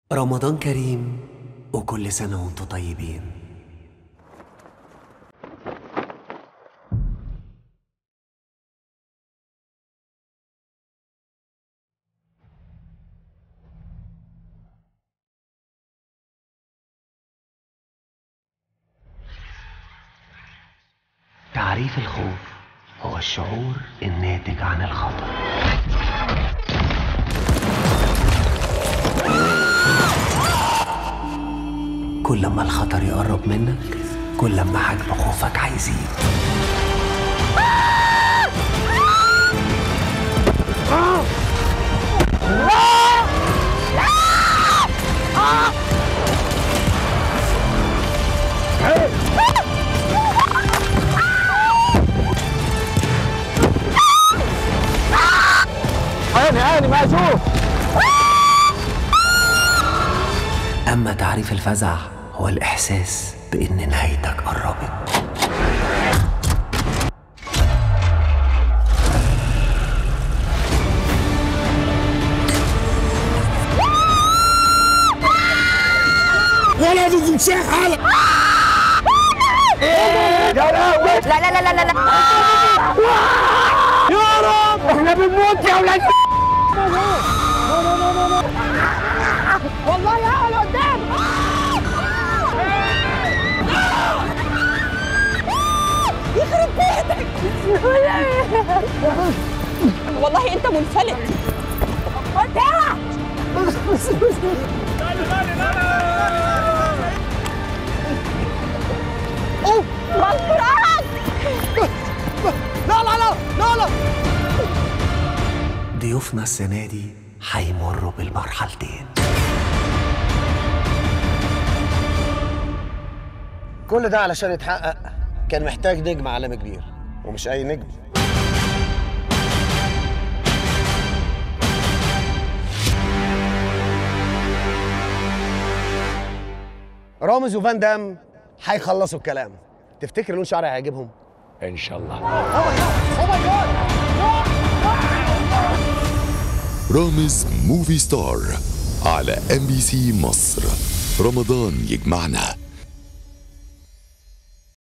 رمضان كريم وكل سنة وانتم طيبين تعريف الخوف هو الشعور الناتج عن الخطر كل ما الخطر يقرب منك كل ما حجم خوفك هيزيد عيني عيني ما اشوف أما تعريف الفزع هو الإحساس بإن نهايتك قربت ولا تمسح على يا لهوي لا لا لا لا لا لا يا رب احنا بنموت يا ولاد والله يا لقدام يخرب بيتك والله انت منفلت وداع مفرج لا لا لا لا لا ضيوفنا السنة دي هيمروا بالمرحلتين كل ده علشان يتحقق كان محتاج نجم عالمي كبير ومش اي نجم رامز وفان دام هيخلصوا الكلام تفتكر لون شعري هيعجبهم ان شاء الله رامز موفي ستار على ام بي سي مصر رمضان يجمعنا